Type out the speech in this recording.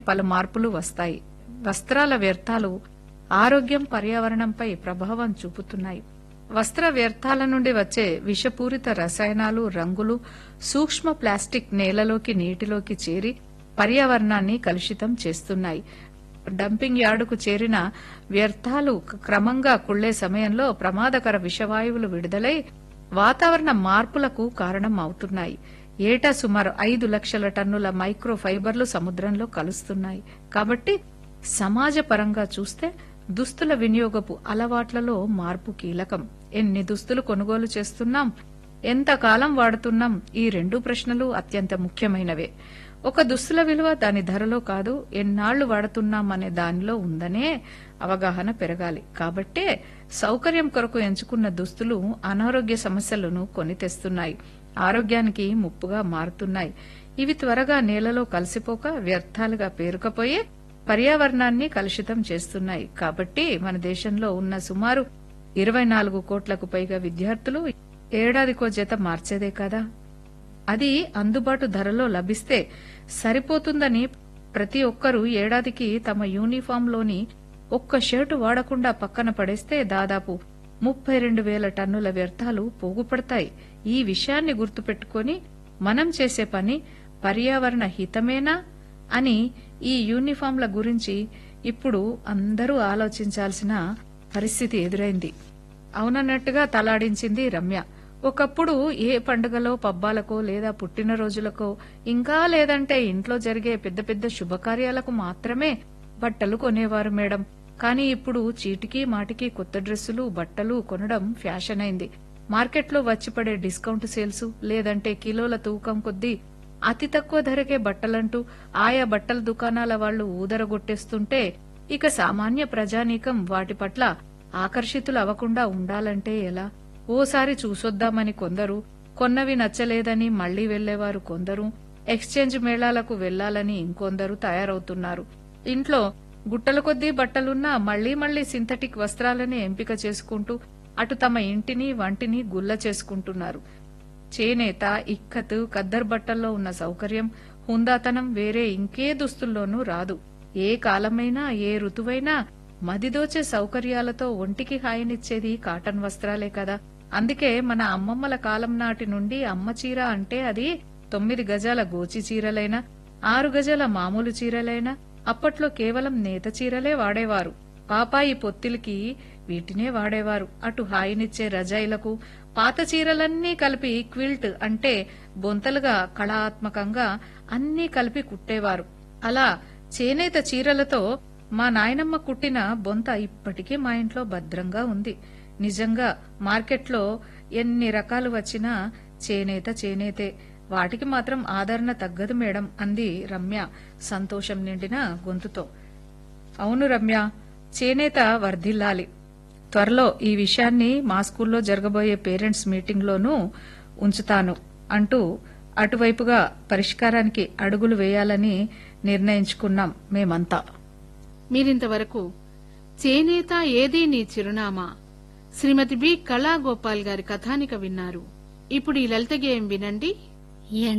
పలు మార్పులు వస్తాయి వస్త్రాల వ్యర్థాలు ఆరోగ్యం పర్యావరణంపై ప్రభావం చూపుతున్నాయి వస్త్ర వ్యర్థాల నుండి వచ్చే విషపూరిత రసాయనాలు రంగులు సూక్ష్మ ప్లాస్టిక్ నేలలోకి నీటిలోకి చేరి పర్యావరణాన్ని కలుషితం చేస్తున్నాయి డంపింగ్ యార్డుకు చేరిన వ్యర్థాలు క్రమంగా కుళ్లే సమయంలో ప్రమాదకర విషవాయువులు విడుదలై వాతావరణ మార్పులకు కారణం అవుతున్నాయి ఏటా సుమారు ఐదు లక్షల టన్నుల మైక్రో ఫైబర్లు సముద్రంలో కలుస్తున్నాయి కాబట్టి సమాజ పరంగా చూస్తే దుస్తుల వినియోగపు అలవాట్లలో మార్పు కీలకం ఎన్ని దుస్తులు కొనుగోలు చేస్తున్నాం ఎంతకాలం వాడుతున్నాం ఈ రెండు ప్రశ్నలు అత్యంత ముఖ్యమైనవే ఒక దుస్తుల విలువ దాని ధరలో కాదు ఎన్నాళ్లు వాడుతున్నాం అనే దానిలో ఉందనే అవగాహన పెరగాలి కాబట్టే సౌకర్యం కొరకు ఎంచుకున్న దుస్తులు అనారోగ్య సమస్యలను కొని తెస్తున్నాయి ఆరోగ్యానికి ముప్పుగా మారుతున్నాయి ఇవి త్వరగా నేలలో కలిసిపోక వ్యర్థాలుగా పేరుకపోయి పర్యావరణాన్ని కలుషితం చేస్తున్నాయి కాబట్టి మన దేశంలో ఉన్న సుమారు ఇరవై నాలుగు కోట్లకు పైగా విద్యార్థులు ఏడాదికో జత మార్చేదే కదా అది అందుబాటు ధరలో లభిస్తే సరిపోతుందని ప్రతి ఒక్కరూ ఏడాదికి తమ యూనిఫాంలోని ఒక్క షర్టు వాడకుండా పక్కన పడేస్తే దాదాపు ముప్పై రెండు వేల టన్నుల వ్యర్థాలు పోగుపడతాయి ఈ విషయాన్ని గుర్తుపెట్టుకుని మనం చేసే పని పర్యావరణ హితమేనా అని ఈ యూనిఫాంల గురించి ఇప్పుడు అందరూ ఆలోచించాల్సిన పరిస్థితి ఎదురైంది అవునన్నట్టుగా తలాడించింది రమ్య ఒకప్పుడు ఏ పండుగలో పబ్బాలకో లేదా పుట్టినరోజులకో ఇంకా లేదంటే ఇంట్లో జరిగే పెద్ద పెద్ద శుభకార్యాలకు మాత్రమే బట్టలు కొనేవారు మేడం కానీ ఇప్పుడు చీటికి మాటికి కొత్త డ్రెస్సులు బట్టలు కొనడం ఫ్యాషన్ అయింది మార్కెట్లో వచ్చిపడే డిస్కౌంట్ సేల్స్ లేదంటే కిలోల తూకం కొద్దీ అతి తక్కువ ధరకే బట్టలంటూ ఆయా బట్టల దుకాణాల వాళ్లు ఊదరగొట్టేస్తుంటే ఇక సామాన్య ప్రజానీకం వాటి పట్ల ఆకర్షితులు అవ్వకుండా ఉండాలంటే ఎలా ఓసారి చూసొద్దామని కొందరు కొన్నవి నచ్చలేదని మళ్లీ వెళ్లేవారు కొందరు ఎక్స్చేంజ్ మేళాలకు వెళ్లాలని ఇంకొందరు తయారవుతున్నారు ఇంట్లో గుట్టల కొద్దీ బట్టలున్నా మళ్లీ మళ్లీ సింథటిక్ వస్త్రాలని ఎంపిక చేసుకుంటూ అటు తమ ఇంటిని వంటిని గుల్ల చేసుకుంటున్నారు చేనేత ఇక్కత్ ఖద్దర్ బట్టల్లో ఉన్న సౌకర్యం హుందాతనం వేరే ఇంకే దుస్తుల్లోనూ రాదు ఏ కాలమైనా ఏ ఋతువైనా మదిదోచే సౌకర్యాలతో ఒంటికి హాయినిచ్చేది కాటన్ వస్త్రాలే కదా అందుకే మన అమ్మమ్మల కాలం నాటి నుండి అమ్మ చీర అంటే అది తొమ్మిది గజాల గోచి చీరలైనా ఆరు గజాల మామూలు చీరలైనా అప్పట్లో కేవలం నేత చీరలే వాడేవారు పాపాయి పొత్తిలికి వీటినే వాడేవారు అటు హాయినిచ్చే రజాయిలకు పాత చీరలన్నీ కలిపి క్విల్ట్ అంటే బొంతలుగా కళాత్మకంగా అన్నీ కలిపి కుట్టేవారు అలా చేనేత చీరలతో మా నాయనమ్మ కుట్టిన బొంత ఇప్పటికీ మా ఇంట్లో భద్రంగా ఉంది నిజంగా మార్కెట్లో ఎన్ని రకాలు వచ్చినా చేనేత చేనేతే వాటికి మాత్రం ఆదరణ తగ్గదు మేడం అంది రమ్య సంతోషం నిండిన గొంతుతో అవును రమ్య చేనేత వర్ధిల్లాలి త్వరలో ఈ విషయాన్ని మా స్కూల్లో జరగబోయే పేరెంట్స్ మీటింగ్లోనూ ఉంచుతాను అంటూ అటువైపుగా పరిష్కారానికి అడుగులు వేయాలని నిర్ణయించుకున్నాం మేమంతా మీరింతవరకు చేనేత ఏదీ నీ చిరునామా శ్రీమతి బి కళాగోపాల్ గారి కథానిక విన్నారు ఇప్పుడు ఈ లలిత గేయం వినండి